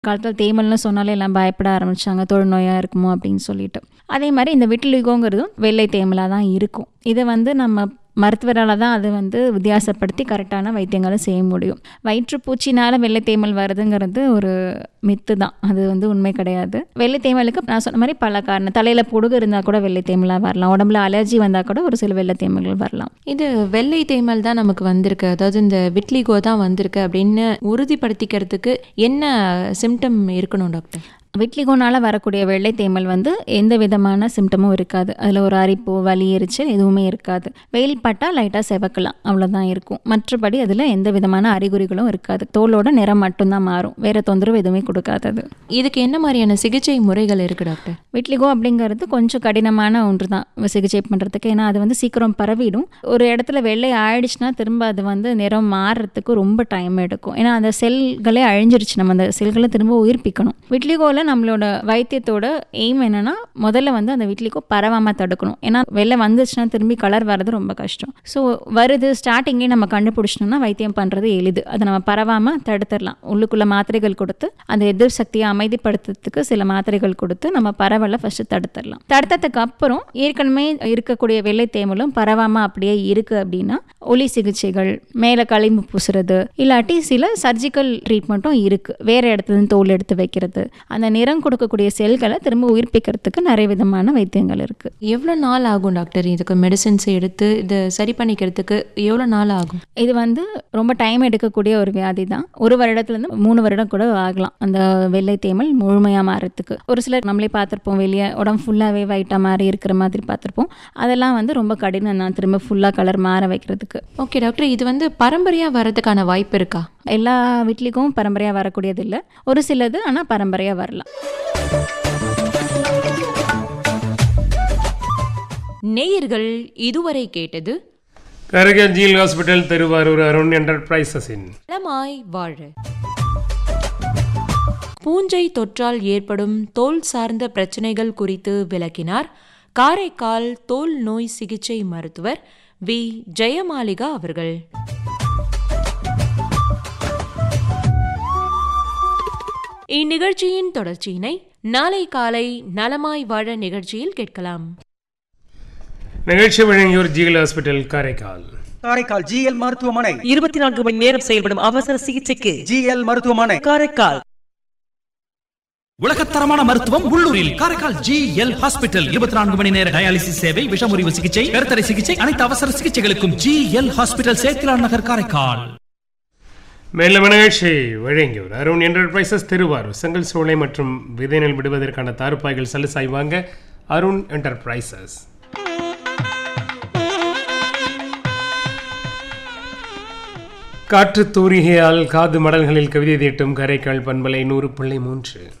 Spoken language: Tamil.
காலத்தில் தேமல்னு சொன்னாலே எல்லாம் பயப்பட ஆரம்பிச்சாங்க தொழுநோயாக இருக்குமோ அப்படின்னு சொல்லிட்டு அதே மாதிரி இந்த விட்டிலிகோங்கிறதும் வெள்ளை தேமலாக தான் இருக்கும் இதை வந்து நம்ம மருத்துவரால் தான் அது வந்து வித்தியாசப்படுத்தி கரெக்டான வைத்தியங்களை செய்ய முடியும் வயிற்றுப்பூச்சினால் வெள்ளை தேமல் வருதுங்கிறது ஒரு மித்து தான் அது வந்து உண்மை கிடையாது வெள்ளை தேமலுக்கு நான் சொன்ன மாதிரி பல காரணம் தலையில் பொடுகு இருந்தால் கூட வெள்ளை தேமலாக வரலாம் உடம்புல அலர்ஜி வந்தால் கூட ஒரு சில வெள்ளை தேமல்கள் வரலாம் இது வெள்ளை தேமல் தான் நமக்கு வந்திருக்கு அதாவது இந்த விட்லிகோ தான் வந்திருக்கு அப்படின்னு உறுதிப்படுத்திக்கிறதுக்கு என்ன சிம்டம் இருக்கணும் டாக்டர் விட்லிகோனால் வரக்கூடிய வெள்ளை தேமல் வந்து எந்த விதமான சிம்டமும் இருக்காது அதில் ஒரு அரிப்பு வலி எரிச்சல் எதுவுமே இருக்காது வெயில் பட்டால் லைட்டாக செவக்கலாம் அவ்வளோதான் இருக்கும் மற்றபடி அதில் எந்த விதமான அறிகுறிகளும் இருக்காது தோலோட நிறம் மட்டும்தான் மாறும் வேறு தொந்தரவு எதுவுமே கொடுக்காதது இதுக்கு என்ன மாதிரியான சிகிச்சை முறைகள் இருக்கு டாக்டர் விட்லிகோ அப்படிங்கிறது கொஞ்சம் கடினமான ஒன்று தான் சிகிச்சை பண்ணுறதுக்கு ஏன்னா அது வந்து சீக்கிரம் பரவிடும் ஒரு இடத்துல வெள்ளை ஆயிடுச்சுன்னா திரும்ப அது வந்து நிறம் மாறுறதுக்கு ரொம்ப டைம் எடுக்கும் ஏன்னா அந்த செல்களே அழிஞ்சிருச்சு நம்ம அந்த செல்களை திரும்ப உயிர்ப்பிக்கணும் விட்லிகோவில் நம்மளோட வைத்தியத்தோட எய்ம் என்னன்னா முதல்ல வந்து அந்த விட்லிகோ பரவாமல் தடுக்கணும் ஏன்னா வெள்ளை வந்துச்சுன்னா திரும்பி கலர் வர்றது ரொம்ப கஷ்டம் ஸோ வருது ஸ்டார்டிங்கே நம்ம கண்டுபிடிச்சிட்டோம்னா வைத்தியம் பண்ணுறது எளிது அதை நம்ம பரவாமல் தடுத்துடலாம் உள்ளுக்குள்ள மாத்திரைகள் கொடுத்து அந்த எதிர் சக்தியை அமைதிப்படுத்துறதுக்கு சில மாத்திரைகள் கொடுத்து நம்ம பரவலை ஃபஸ்ட்டு தடுத்துடலாம் தடுத்ததுக்கு அப்புறம் ஏற்கனவே இருக்கக்கூடிய வெள்ளை தேமலும் பரவாமல் அப்படியே இருக்குது அப்படின்னா ஒளி சிகிச்சைகள் மேலே களிம்பு பூசுறது இல்லாட்டி சில சர்ஜிக்கல் ட்ரீட்மெண்ட்டும் இருக்குது வேறு இடத்துல இருந்து தோல் எடுத்து வைக்கிறது அந்த நிறம் கொடுக்கக்கூடிய செல்களை திரும்ப உயிர்ப்பிக்கிறதுக்கு நிறைய விதமான வைத்தியங்கள் இருக்குது எவ்வளோ நாள் ஆகும் டாக்டர் இதுக்கு மெடிசின்ஸ் எடுத்து இதை சரி பண்ணிக்கிறதுக்கு எவ்வளோ நாள் ஆகும் இது வந்து ரொம்ப டைம் எடுக்கக்கூடிய ஒரு வியாதி தான் ஒரு வருடத்துலேருந்து மூணு வருடம் கூட ஆகலாம் அந்த வெள்ளை தேமல் முழுமையாக மாறத்துக்கு ஒரு சிலர் நம்மளே பார்த்துருப்போம் வெளியே உடம்பு ஃபுல்லாகவே ஒயிட்டாக மாறி இருக்கிற மாதிரி பார்த்துருப்போம் அதெல்லாம் வந்து ரொம்ப கடினம் தான் திரும்ப ஃபுல்லாக கலர் மாற வைக்கிறதுக்கு ஓகே டாக்டர் இது வந்து பரம்பரையாக வர்றதுக்கான வாய்ப்பு இருக்கா எல்லா வீட்லேயும் பரம்பரையாக வரக்கூடியது இல்லை ஒரு சிலது ஆனால் பரம்பரையாக வரலாம் நேயர்கள் இதுவரை கேட்டது கரகன் ஜீல் ஹாஸ்பிட்டல் திருவாரூர் அருண் என்டர்பிரைசஸின் நலமாய் வாழ பூஞ்சை தொற்றால் ஏற்படும் தோல் சார்ந்த பிரச்சனைகள் குறித்து விளக்கினார் காரைக்கால் தோல் நோய் சிகிச்சை மருத்துவர் வி ஜெயமாலிகா அவர்கள் இந்நிகழ்ச்சியின் தொடர்ச்சியினை நாளை காலை நலமாய் வாழ நிகழ்ச்சியில் கேட்கலாம் நிகழ்ச்சி வழங்கியோர் GL hospital Karaikal Karaikal GL மருத்துவமனை இருபத்தி நான்கு மணி நேரம் செயல்படும் அவசர சிகிச்சைக்கு ஜிஎல் மருத்துவமனை காரைக்கால் உலகத்தரமான மருத்துவம் உள்ளூரில் காரைக்கால் ஜி எல் ஹாஸ்பிட்டல் இருபத்தி நான்கு மணி நேர டயாலிசிஸ் சேவை விஷமுறிவு சிகிச்சை கருத்தடை சிகிச்சை அனைத்து அவசர சிகிச்சைகளுக்கும் G L hospital Sethilan Nagar Karaikal மேலும் நிகழ்ச்சி வழங்கியோர் அருண் என்டர்பிரைசஸ் திருவாரூர் செங்கல் சூளை மற்றும் விதை நெல் விடுவதற்கான தார்ப்பாய்கள் சலுசாய் வாங்க அருண் என்டர்பிரைசஸ் காற்று தூரிகையால் காது மடல்களில் கவிதை தீட்டும் கரைக்கால் பண்பலை நூறு புள்ளி மூன்று